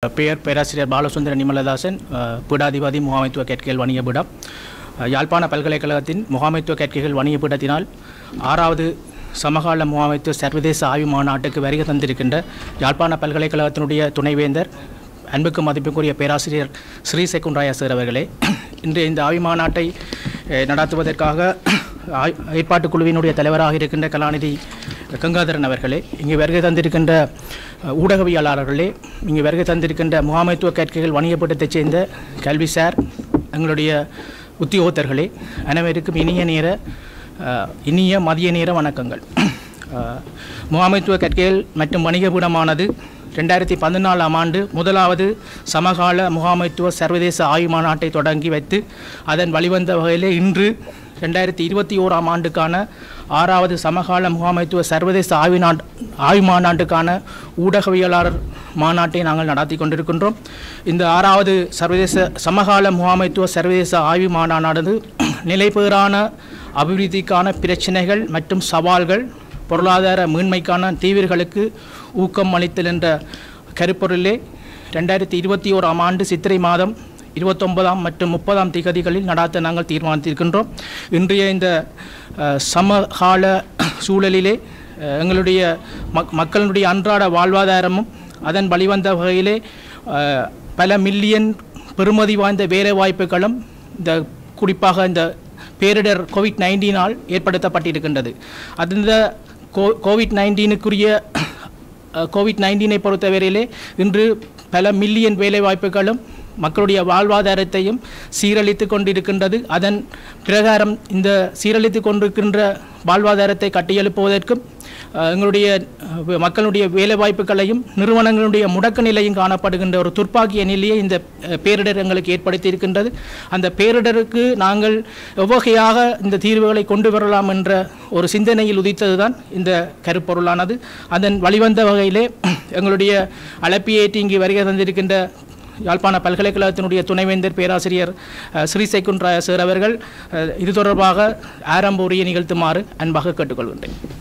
பெயர் பேராசிரியர் பாலசுந்தர நிமலதாசன் அஹ், பீடாதிபதி முகாமைத்துவ கேட்கைகள் வணிக பீடம் அஹ், யாழ்ப்பாண பல்கலைக்கழகத்தின் முகாமைத்துவ கேட்கைகள் வணிக பீடத்தினால் ஆறாவது சமகால முகாமைத்துவ சர்வதேச ஆய்வு மாநாட்டுக்கு வருகை தந்திருக்கின்ற யாழ்ப்பாண பல்கலைக்கழகத்தினுடைய துணைவேந்தர் அன்புக்கு மதிப்புக்குரிய பேராசிரியர் ஸ்ரீ செகுண்டராய சார் அவர்களே இன்று இந்த ஆய்வு மாநாட்டை அஹ், நடத்துவதற்காக ஆய்- ஏற்பாட்டுக் குழுவினுடைய தலைவராக இருக்கின்ற கலாநிதி கங்காதரன் அவர்களே இங்கு வருகை தந்திருக்கின்ற அஹ், ஊடகவியலாளர்களே இங்கு வருகை தந்திருக்கின்ற முகாமைத்துவ கற்கைகள் வணிகப்பட்டத்தைச் சேர்ந்த கல்வி சார் எங்களுடைய உத்தியோகத்தர்களே அனைவருக்கும் இனிய நேர அஹ், இனிய மதிய நேர வணக்கங்கள் அஹ், முகாமைத்துவ கற்கைகள் மற்றும் வணிகபீடமானது ரெண்டாயிரத்தி பதினாலாம் ஆண்டு முதலாவது சமகால முகாமைத்துவ சர்வதேச ஆய்வு மாநாட்டை தொடங்கி வைத்து அதன் வழிவந்த வகையிலே இன்று ரெண்டாயிரத்தி இருபத்தி ஓராம் ஆண்டுக்கான ஆறாவது சமகால முகாமைத்துவ சர்வதேச ஆய்வு நாட் ஆய்வு மாநாட்டுக்கான ஊடகவியலாளர் மாநாட்டை நாங்கள் நடத்தி கொண்டிருக்கின்றோம் இந்த ஆறாவது சர்வதேச சமகால முகாமைத்துவ சர்வதேச ஆய்வு மாநாடானது நிலைபெறான அபிவிருத்திக்கான பிரச்சினைகள் மற்றும் சவால்கள் பொருளாதார மீண்மைக்கான தீவிர்களுக்கு ஊக்கம் அளித்தல் என்ற கருப்பொருளிலே ரெண்டாயிரத்தி இருபத்தி ஓராம் ஆண்டு சித்திரை மாதம் இருபத்தொன்பதாம் மற்றும் முப்பதாம் திகதிகளில் நடாத்த நாங்கள் தீர்மானித்திருக்கின்றோம் இன்றைய இந்த அஹ், சமகால சூழலிலே அஹ், எங்களுடைய மக் மக்களுடைய அன்றாட வாழ்வாதாரமும் அதன் வழிவந்த வகையிலே அஹ், பல மில்லியன் பெறுமதி வாய்ந்த வேலைவாய்ப்புகளும் இந்த குறிப்பாக இந்த பேரிடர் கோவிட் நைன்டீனால் ஏற்படுத்தப்பட்டிருக்கின்றது அந்த கோ கோவிட் நைன்டீனுக்குரிய கோவிட் நைன்டீனை பொறுத்தவரையிலே இன்று பல மில்லியன் வேலைவாய்ப்புகளும் மக்களுடைய வாழ்வாதாரத்தையும் சீரழித்து கொண்டிருக்கின்றது அதன் பிரகாரம் இந்த சீரழித்து கொண்டிருக்கின்ற வாழ்வாதாரத்தை கட்டியெழுப்புவதற்கும் அஹ், எங்களுடைய அஹ், மக்களுடைய வேலைவாய்ப்புகளையும் நிறுவனங்களுடைய முடக்க நிலையும் காணப்படுகின்ற ஒரு துர்ப்பாக்கிய நிலையை இந்த அஹ், பேரிடர் எங்களுக்கு ஏற்படுத்தி இருக்கின்றது அந்த பேரிடருக்கு நாங்கள் எவ்வகையாக இந்த தீர்வுகளை கொண்டு வரலாம் என்ற ஒரு சிந்தனையில் உதித்ததுதான் இந்த கருப்பொருளானது அதன் வழிவந்த வகையிலே எங்களுடைய அழைப்பை ஏற்றி இங்கு வருகை தந்திருக்கின்ற யாழ்ப்பாண பல்கலைக்கழகத்தினுடைய துணைவேந்தர் பேராசிரியர் அஹ், ஸ்ரீ சைக்குன்ராய சார் அவர்கள் அஹ், இது தொடர்பாக ஆரம்ப உரையை நிகழ்த்துமாறு அன்பாக கேட்டுக்கொள்கின்றேன்